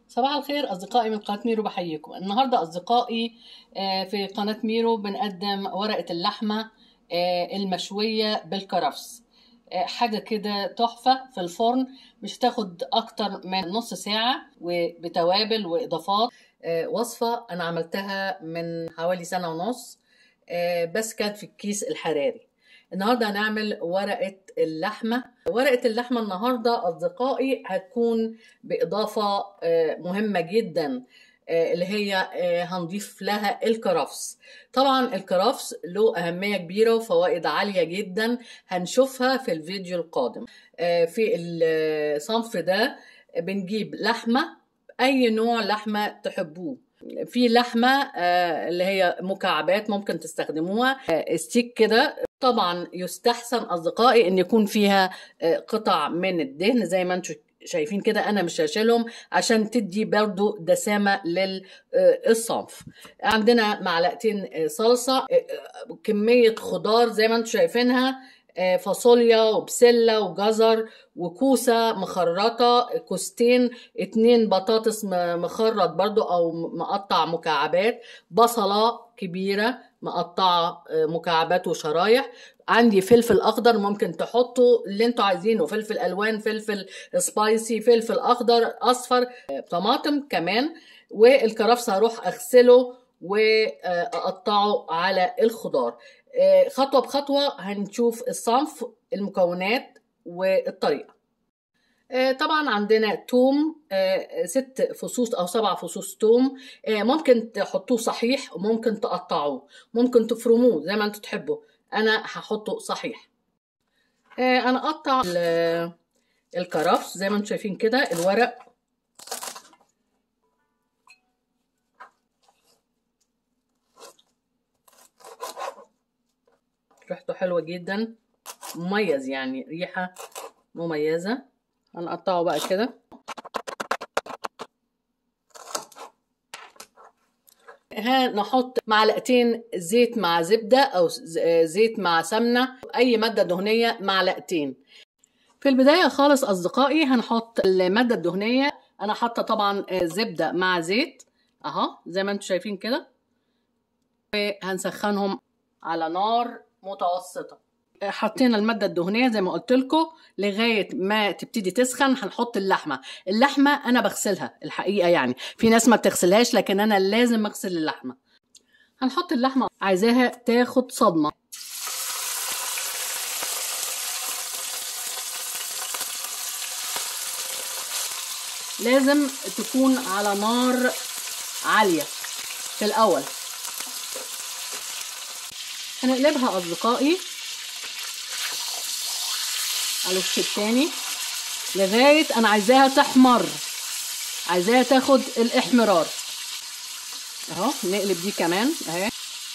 صباح الخير أصدقائي من قناة ميرو بحييكم النهاردة أصدقائي آه، في قناة ميرو بنقدم ورقة اللحمة آه، المشوية بالكرفس آه، حاجة كده تحفة في الفرن مش هتاخد أكتر من نص ساعة وبتوابل وإضافات آه، وصفة أنا عملتها من حوالي سنة ونص آه، بس كانت في الكيس الحراري النهارده هنعمل ورقة اللحمة ورقة اللحمة النهارده أصدقائي هتكون بإضافة آه، مهمة جدا آه، اللي هي آه، هنضيف لها الكرفس طبعا الكرفس له أهمية كبيرة وفوائد عالية جدا هنشوفها في الفيديو القادم آه، في الصنف ده بنجيب لحمة أي نوع لحمة تحبوه في لحمة آه، اللي هي مكعبات ممكن تستخدموها آه، ستيك كده طبعا يستحسن أصدقائي إن يكون فيها آه، قطع من الدهن زي ما انتم شايفين كده انا مش هشيلهم عشان تدي برضو دسامة للصنف عندنا معلقتين آه، صلصة آه، آه، كمية خضار زي ما انتم شايفينها آه، فاصوليا وبسلة وجزر وكوسة مخرطة كوستين اتنين بطاطس م- مخرط برضو او م- مقطع مكعبات بصلة كبيرة مقطعة آه، مكعبات وشرايح عندي فلفل اخضر ممكن تحطوا اللي انتوا عايزينه فلفل الوان فلفل سبايسي فلفل اخضر اصفر آه، طماطم كمان والكرفس هروح اغسله واقطعه على الخضار آه، خطوه بخطوه هنشوف الصنف المكونات والطريقه آه، طبعا عندنا توم آه، ست فصوص او سبع فصوص توم آه، ممكن تحطوه صحيح وممكن تقطعوه ممكن تفرموه زي ما انتوا تحبوا انا هحطه صحيح آه، انا اقطع ال- الكرفس زي ما انتم شايفين كده الورق ريحته حلوة جدا مميز يعني ريحة مميزة هنقطعه بقى كده هنحط معلقتين زيت مع زبدة أو ز- زيت مع سمنة أي مادة دهنية معلقتين في البداية خالص أصدقائي هنحط المادة الدهنية أنا حاطة طبعا زبدة مع زيت أهو زي ما انتم شايفين كده وهنسخنهم على نار متوسطة حطينا المادة الدهنية زي ما قلت لكم لغاية ما تبتدي تسخن هنحط اللحمة اللحمة أنا بغسلها الحقيقة يعني في ناس ما بتغسلهاش لكن أنا لازم أغسل اللحمة هنحط اللحمة عايزاها تاخد صدمة لازم تكون على نار عالية في الأول هنقلبها أصدقائي على الوش التاني لغاية أنا عايزاها تحمر عايزاها تاخد الإحمرار أهو نقلب دي كمان أهي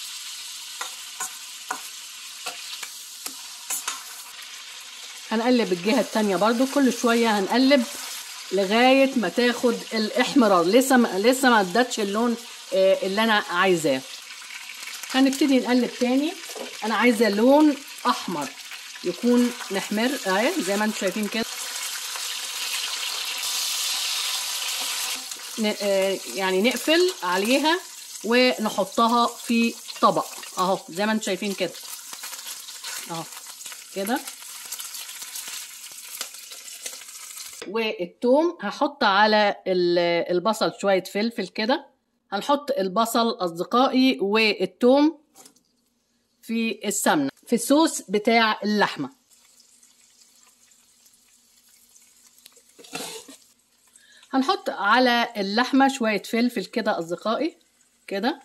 هنقلب الجهة التانية برضو كل شوية هنقلب لغاية ما تاخد الإحمرار لسه ما لسه ما ادتش اللون آه، اللي أنا عايزاه هنبتدي نقلب تاني انا عايزه لون احمر يكون محمر اهي زي ما انتم شايفين كده ن- آه، يعني نقفل عليها ونحطها في طبق اهو زي ما انتم شايفين كده اهو كده والثوم هحط على ال- البصل شويه فلفل كده هنحط البصل اصدقائي والثوم في السمنه في الصوص بتاع اللحمه هنحط على اللحمه شويه فلفل كده اصدقائي كده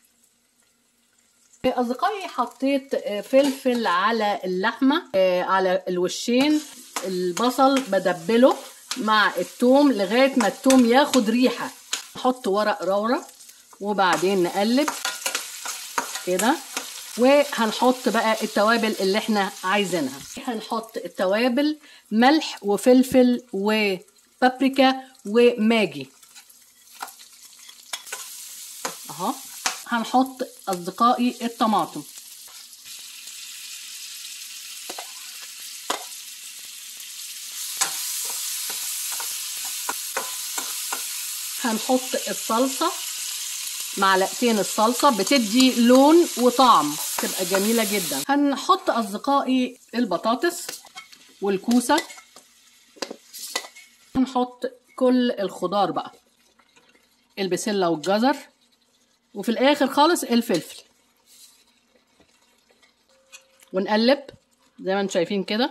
اصدقائي حطيت آه، فلفل على اللحمه آه، على الوشين البصل بدبله مع التوم لغايه ما التوم ياخد ريحه نحط ورق رورة وبعدين نقلب كده وهنحط بقى التوابل اللي احنا عايزينها هنحط التوابل ملح وفلفل وبابريكا وماجي اهو هنحط اصدقائي الطماطم هنحط الصلصة معلقتين الصلصة بتدي لون وطعم تبقى جميلة جدا هنحط أصدقائي البطاطس والكوسة هنحط كل الخضار بقى البسلة والجزر وفي الآخر خالص الفلفل ونقلب زي ما انتم شايفين كده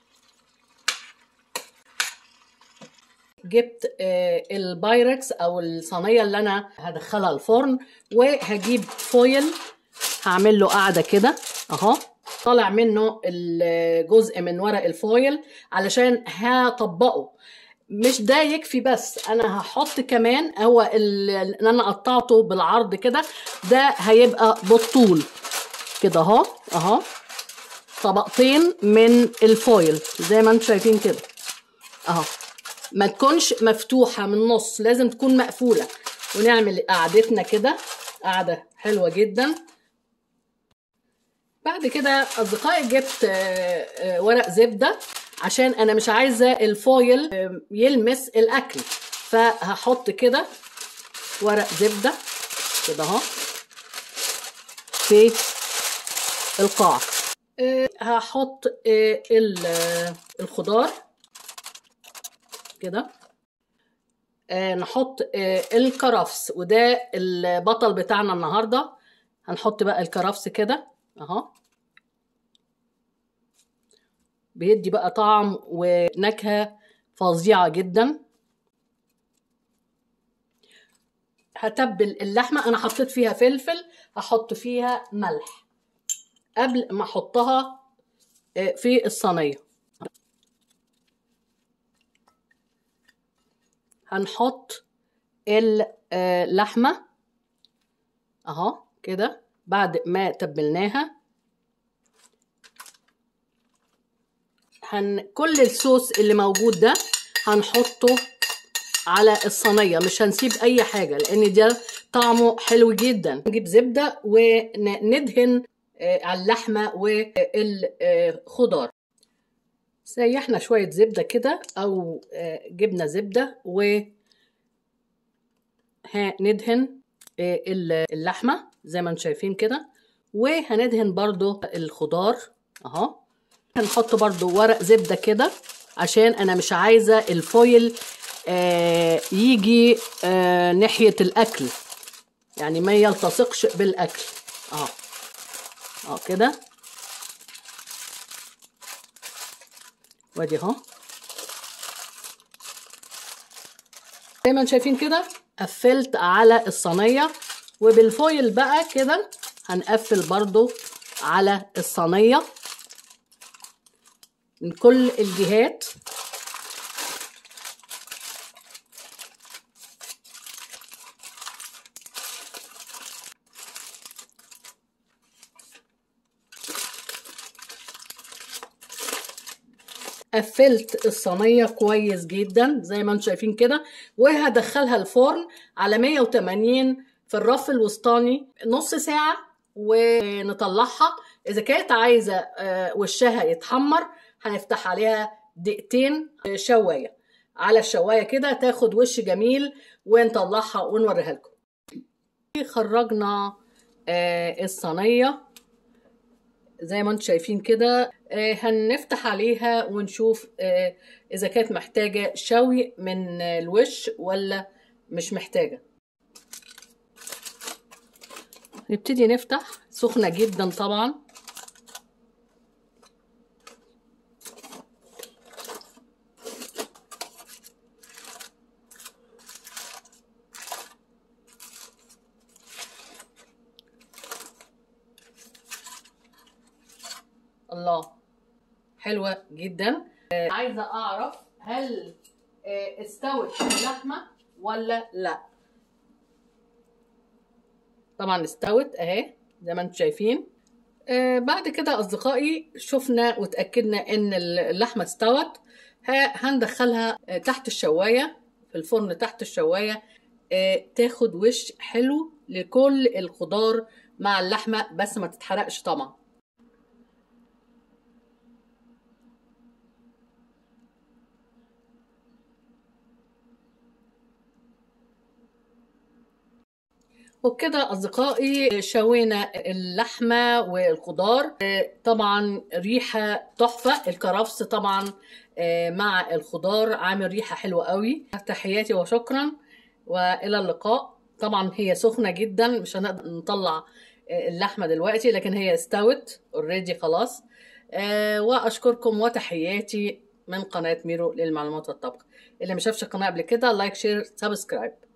جبت آه، البايركس او الصينيه اللي انا هدخلها الفرن وهجيب فويل هعمل له قاعده كده اهو طالع منه الجزء من ورق الفويل علشان هطبقه مش ده يكفي بس انا هحط كمان هو ال- اللي انا قطعته بالعرض كده ده هيبقى بالطول كده اهو اهو طبقتين من الفويل زي ما انتم شايفين كده اهو ما تكونش مفتوحة من النص لازم تكون مقفولة ونعمل قعدتنا كده قعدة حلوة جدا بعد كده أصدقائي جبت آه، آه، ورق زبدة عشان أنا مش عايزة الفويل آه، يلمس الأكل فهحط كده ورق زبدة كده اهو في القاع آه، هحط آه، ال- آه، الخضار كده آه نحط آه الكرفس وده البطل بتاعنا النهارده هنحط بقى الكرفس كده اهو بيدي بقى طعم ونكهة فظيعة جدا هتبل اللحمة أنا حطيت فيها فلفل هحط فيها ملح قبل ما أحطها آه، في الصينية هنحط اللحمة اهو كده بعد ما تبلناها هن كل الصوص اللي موجود ده هنحطه على الصينية مش هنسيب أي حاجة لأن ده طعمه حلو جدا نجيب زبدة وندهن آه، على اللحمة والخضار سيحنا شوية زبدة كده أو آه، جبنة زبدة و هندهن آه، اللحمة زي ما انتم شايفين كده وهندهن برضو الخضار اهو هنحط برضو ورق زبدة كده عشان انا مش عايزة الفويل آه يجي آه ناحية الاكل يعني ما يلتصقش بالاكل اه اه كده وادي اهو زي ما انتم شايفين كده قفلت على الصينيه وبالفويل بقى كده هنقفل برضو على الصينيه من كل الجهات قفلت الصينيه كويس جدا زي ما انتم شايفين كده وهدخلها الفرن على 180 في الرف الوسطاني نص ساعه ونطلعها اذا كانت عايزه آه، وشها يتحمر هنفتح عليها دقيقتين آه، شوايه على الشوايه كده تاخد وش جميل ونطلعها ونوريها لكم خرجنا آه، الصينيه زي ما انتم شايفين كده آه، هنفتح عليها ونشوف آه، اذا كانت محتاجه شوي من آه، الوش ولا مش محتاجه نبتدي نفتح سخنه جدا طبعا الله حلوة جدا آه، عايزة أعرف هل آه، استوت اللحمة ولا لا طبعا استوت اهي زي ما انتم شايفين آه، بعد كده أصدقائي شفنا وتأكدنا إن اللحمة استوت ه- هندخلها آه، تحت الشواية في الفرن تحت الشواية آه، تاخد وش حلو لكل الخضار مع اللحمة بس ما تتحرقش طبعا وبكده أصدقائي شوينا اللحمة والخضار آه، طبعا ريحة تحفة الكرفس طبعا آه، مع الخضار عامل ريحة حلوة قوي تحياتي وشكرا وإلى اللقاء طبعا هي سخنة جدا مش هنقدر نطلع آه، اللحمة دلوقتي لكن هي استوت اوريدي خلاص آه، وأشكركم وتحياتي من قناة ميرو للمعلومات والطبخ اللي ما شافش القناة قبل كده لايك شير سبسكرايب